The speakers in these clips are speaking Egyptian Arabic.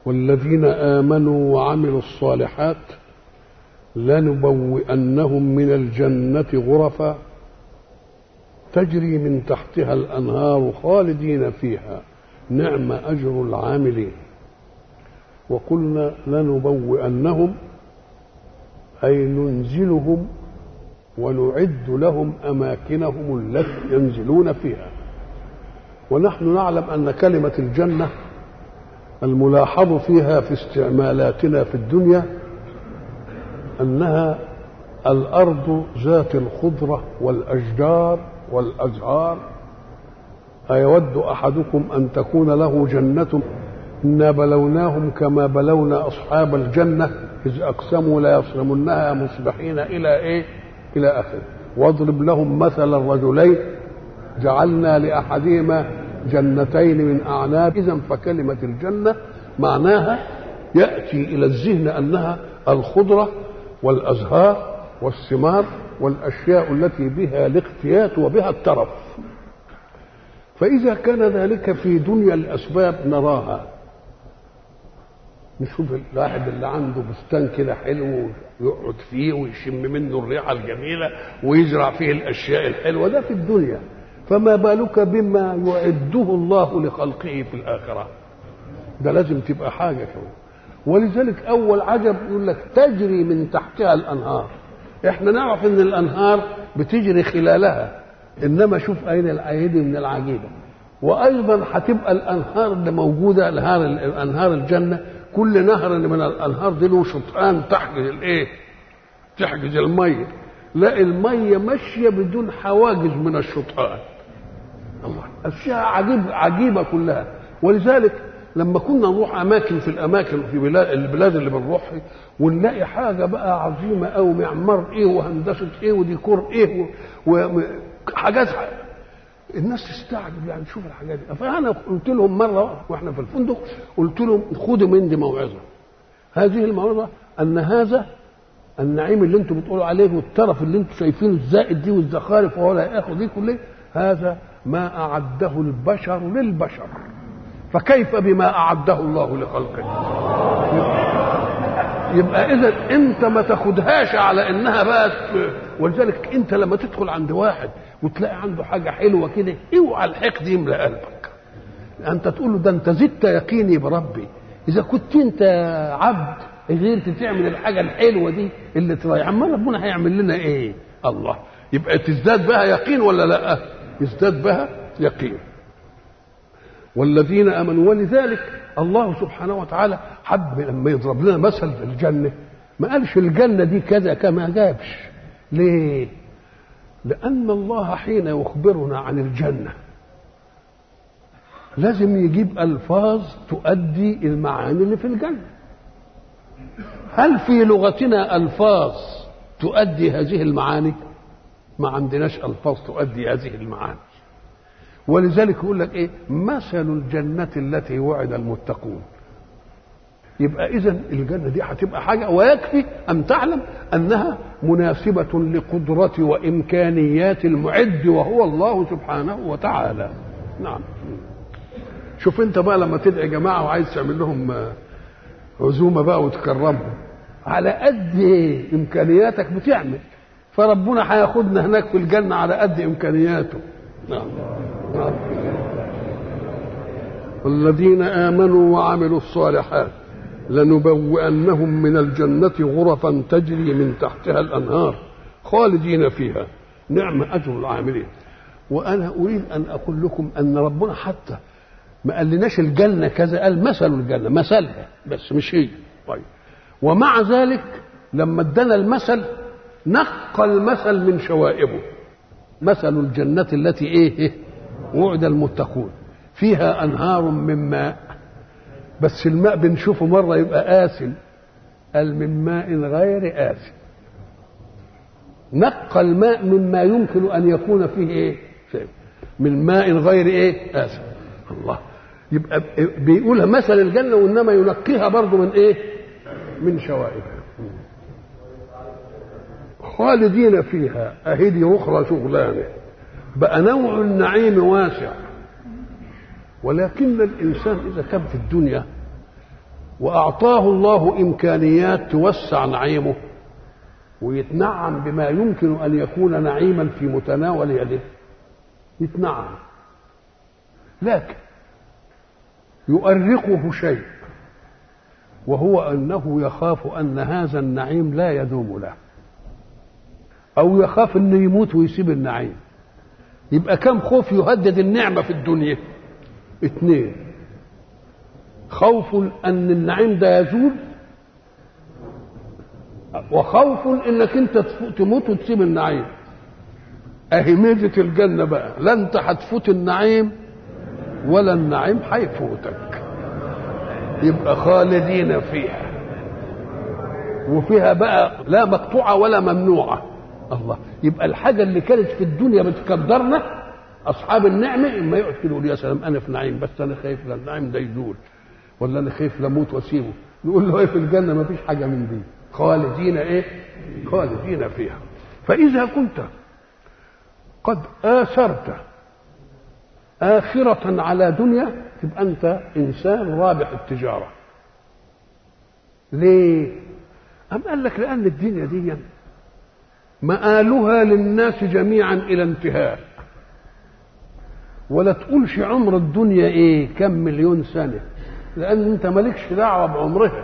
والذين آمنوا وعملوا الصالحات لنبوئنهم من الجنة غرفا تجري من تحتها الأنهار خالدين فيها نعم أجر العاملين وقلنا لنبوئنهم أي ننزلهم ونعد لهم أماكنهم التي ينزلون فيها ونحن نعلم أن كلمة الجنة الملاحظ فيها في استعمالاتنا في الدنيا انها الارض ذات الخضره والاشجار والازهار ايود احدكم ان تكون له جنه انا بلوناهم كما بلونا اصحاب الجنه اذ اقسموا ليصرمنها مصبحين الى ايه الى اخره واضرب لهم مثل الرجلين جعلنا لاحدهما جنتين من اعناب اذا فكلمه الجنه معناها ياتي الى الذهن انها الخضره والازهار والثمار والاشياء التي بها الاقتيات وبها الترف فاذا كان ذلك في دنيا الاسباب نراها نشوف الواحد اللي عنده بستان كده حلو يقعد فيه ويشم منه الريحه الجميله ويزرع فيه الاشياء الحلوه ده في الدنيا فما بالك بما يعده الله لخلقه في الاخره ده لازم تبقى حاجه كمان ولذلك اول عجب يقول لك تجري من تحتها الانهار احنا نعرف ان الانهار بتجري خلالها انما شوف اين الايدي من العجيبه وايضا هتبقى الانهار اللي موجوده انهار انهار الجنه كل نهر من الانهار دي له شطآن تحجز الايه؟ تحجز الميه لا الميه ماشيه بدون حواجز من الشطآن الله اشياء عجيب عجيبه كلها ولذلك لما كنا نروح اماكن في الاماكن في بلاد البلاد اللي بنروحها ونلاقي حاجه بقى عظيمه قوي معمار ايه وهندسه ايه وديكور ايه وحاجات الناس تستعجب يعني شوف الحاجات دي فانا قلت لهم مره واحنا في الفندق قلت لهم خدوا مني موعظه هذه الموعظه ان هذا النعيم اللي انتم بتقولوا عليه والترف اللي انتم شايفينه الزائد دي والزخارف وهو لا ياخذ دي كلها هذا ما اعده البشر للبشر فكيف بما اعده الله لخلقه يبقى اذا انت ما تاخدهاش على انها بقى ولذلك انت لما تدخل عند واحد وتلاقي عنده حاجه حلوه كده اوعى الحقد يملا قلبك انت تقول له ده انت زدت يقيني بربي اذا كنت انت عبد قدرت تعمل الحاجه الحلوه دي اللي تريح اما ربنا هيعمل لنا ايه الله يبقى تزداد بها يقين ولا لا يزداد بها يقين والذين امنوا ولذلك الله سبحانه وتعالى حب لما يضرب لنا مثل في الجنه ما قالش الجنه دي كذا كما جابش ليه لان الله حين يخبرنا عن الجنه لازم يجيب الفاظ تؤدي المعاني اللي في الجنه هل في لغتنا الفاظ تؤدي هذه المعاني ما عندناش الفاظ تؤدي هذه المعاني ولذلك يقول لك ايه مثل الجنة التي وعد المتقون يبقى اذا الجنة دي هتبقى حاجة ويكفي ان تعلم انها مناسبة لقدرة وامكانيات المعد وهو الله سبحانه وتعالى نعم شوف انت بقى لما تدعي جماعة وعايز تعمل لهم عزومة بقى وتكرمهم على قد امكانياتك بتعمل فربنا هياخدنا هناك في الجنة على قد امكانياته نعم والذين آمنوا وعملوا الصالحات لنبوئنهم من الجنة غرفا تجري من تحتها الأنهار خالدين فيها نعم أجر العاملين وأنا أريد أن أقول لكم أن ربنا حتى ما قالناش الجنة كذا قال مثل الجنة مثلها بس مش هي طيب ومع ذلك لما ادانا المثل نقى المثل من شوائبه مثل الجنة التي ايه وعد المتقون فيها انهار من ماء بس الماء بنشوفه مره يبقى آسن قال من ماء غير آسن نقى الماء مما يمكن ان يكون فيه ايه شيء من ماء غير ايه آسن الله يبقى بيقولها مثل الجنه وانما ينقيها برضه من ايه من شوائبها خالدين فيها اهدي اخرى شغلانه بقى نوع النعيم واسع ولكن الانسان اذا كان في الدنيا وأعطاه الله إمكانيات توسع نعيمه ويتنعم بما يمكن أن يكون نعيما في متناول يده يتنعم لكن يؤرقه شيء وهو أنه يخاف أن هذا النعيم لا يدوم له أو يخاف أنه يموت ويسيب النعيم يبقى كم خوف يهدد النعمة في الدنيا اثنين خوف أن النعيم ده يزول وخوف انك انت تموت وتسيب النعيم اهي ميزه الجنه بقى لا انت هتفوت النعيم ولا النعيم هيفوتك يبقى خالدين فيها وفيها بقى لا مقطوعه ولا ممنوعه الله يبقى الحاجه اللي كانت في الدنيا بتقدرنا اصحاب النعمه اما يقعد كده يقول يا سلام انا في نعيم بس انا خايف لا النعيم ده يزول ولا انا خايف لاموت واسيبه نقول له ايه في الجنه ما فيش حاجه من دي خالدين ايه خالدين فيها فاذا كنت قد اثرت آخرة على دنيا تبقى أنت إنسان رابح التجارة ليه؟ أم قال لك لأن الدنيا دي مآلها للناس جميعا إلى انتهاء ولا تقولش عمر الدنيا إيه كم مليون سنة لأن أنت مالكش دعوة بعمرها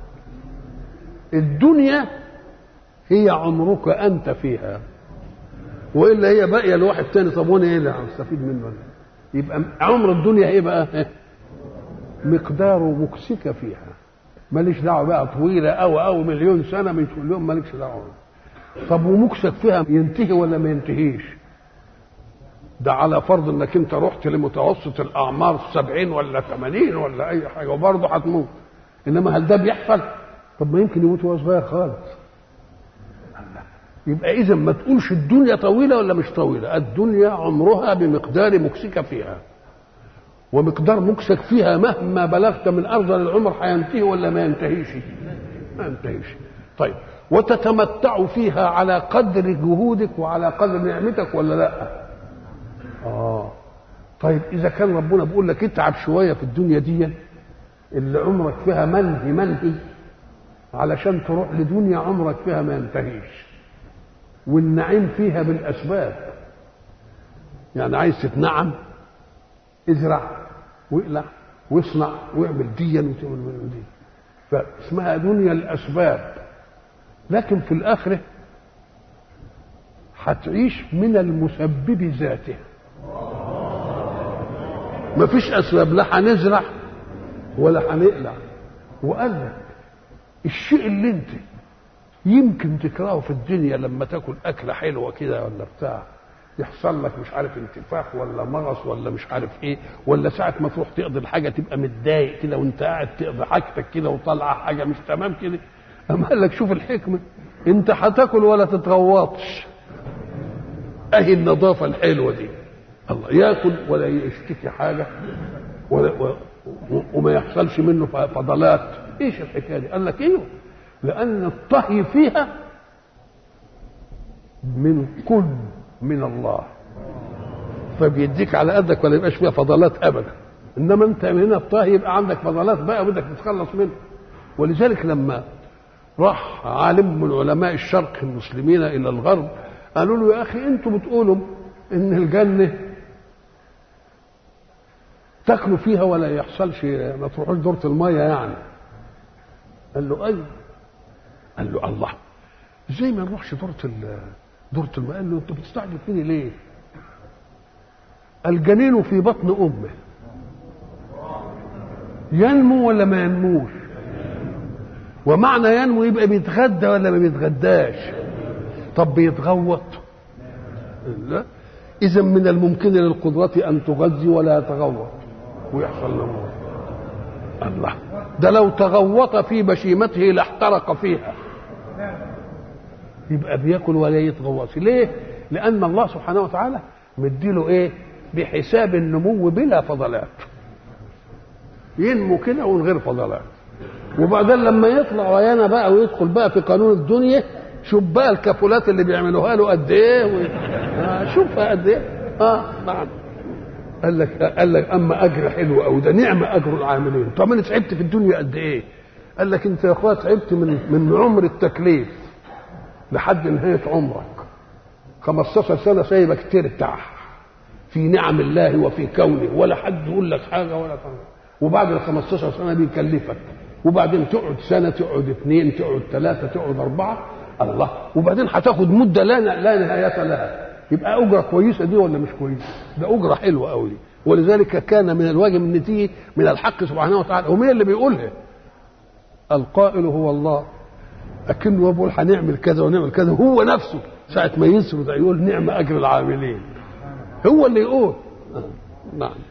الدنيا هي عمرك أنت فيها وإلا هي باقية لواحد تاني طب وأنا إيه اللي هستفيد منه يبقى عمر الدنيا إيه بقى؟ مقداره مكسك فيها ماليش دعوة بقى طويلة أو أو مليون سنة من كل يوم مالكش دعوة طب ومكسك فيها ينتهي ولا ما ينتهيش؟ ده على فرض انك انت رحت لمتوسط الاعمار سبعين ولا ثمانين ولا اي حاجه وبرضه هتموت انما هل ده بيحصل؟ طب ما يمكن يموت وهو صغير خالص يبقى اذا ما تقولش الدنيا طويله ولا مش طويله الدنيا عمرها بمقدار مكسك فيها ومقدار مكسك فيها مهما بلغت من افضل العمر هينتهي ولا ما ينتهيش ما ينتهيش طيب وتتمتع فيها على قدر جهودك وعلى قدر نعمتك ولا لا اه طيب اذا كان ربنا بيقول لك اتعب شويه في الدنيا دي اللي عمرك فيها منهي منهي علشان تروح لدنيا عمرك فيها ما ينتهيش والنعيم فيها بالاسباب يعني عايز تتنعم ازرع واقلع واصنع واعمل ديا وتعمل دي فاسمها دنيا الاسباب لكن في الاخره هتعيش من المسبب ذاته مفيش اسباب لا هنزرع ولا هنقلع وقال لك الشيء اللي انت يمكن تكرهه في الدنيا لما تاكل اكله حلوه كده ولا بتاع يحصل لك مش عارف انتفاخ ولا مغص ولا مش عارف ايه ولا ساعه ما تروح تقضي الحاجه تبقى متضايق كده وانت قاعد تقضي حاجتك كده وطالعه حاجه مش تمام كده اما قال لك شوف الحكمه انت هتاكل ولا تتغوطش اهي النظافه الحلوه دي الله ياكل ولا يشتكي حاجه ولا و... وما يحصلش منه فضلات ايش الحكايه دي قال لك ايوه لان الطهي فيها من كل من الله فبيديك على قدك ولا يبقاش فيها فضلات ابدا انما انت من هنا الطهي يبقى عندك فضلات بقى بدك تتخلص منها ولذلك لما راح عالم من علماء الشرق المسلمين الى الغرب قالوا له يا اخي انتوا بتقولوا ان الجنه تاكلوا فيها ولا يحصلش ما تروحوش دورة المية يعني قال له ايوه قال له الله ازاي ما نروحش دورة دورة المية قال له انت بتستعجل فيني ليه الجنين في بطن امه ينمو ولا ما ينموش ومعنى ينمو يبقى بيتغدى ولا ما بيتغداش طب بيتغوط لا اذا من الممكن للقدرة ان تغذي ولا يتغوط ويحصل له موت الله ده لو تغوط في بشيمته لاحترق فيها يبقى بياكل ولا يتغوط ليه لان الله سبحانه وتعالى مديله ايه بحساب النمو بلا فضلات ينمو كده ومن غير فضلات وبعدين لما يطلع ويانا بقى ويدخل بقى في قانون الدنيا شوف بقى الكفولات اللي بيعملوها له قد ايه و... آه شوفها قد ايه اه نعم قال لك قال لك اما اجر حلو قوي ده نعم اجر العاملين طب انا تعبت في الدنيا قد ايه قال لك انت يا اخويا تعبت من من عمر التكليف لحد نهايه عمرك 15 سنه سايبك ترتاح في نعم الله وفي كونه ولا حد يقول لك حاجه ولا كلام وبعد ال 15 سنه بيكلفك وبعدين تقعد سنه تقعد اثنين تقعد ثلاثه تقعد اربعه الله وبعدين هتاخد مده لا لا نهايه لها يبقى اجره كويسه دي ولا مش كويسه؟ ده اجره حلوه قوي ولذلك كان من الواجب ان تيجي من الحق سبحانه وتعالى ومين اللي بيقولها؟ القائل هو الله لكنه بيقول هنعمل كذا ونعمل كذا هو نفسه ساعة ما يسرد يقول نعم أجر العاملين هو اللي يقول نعم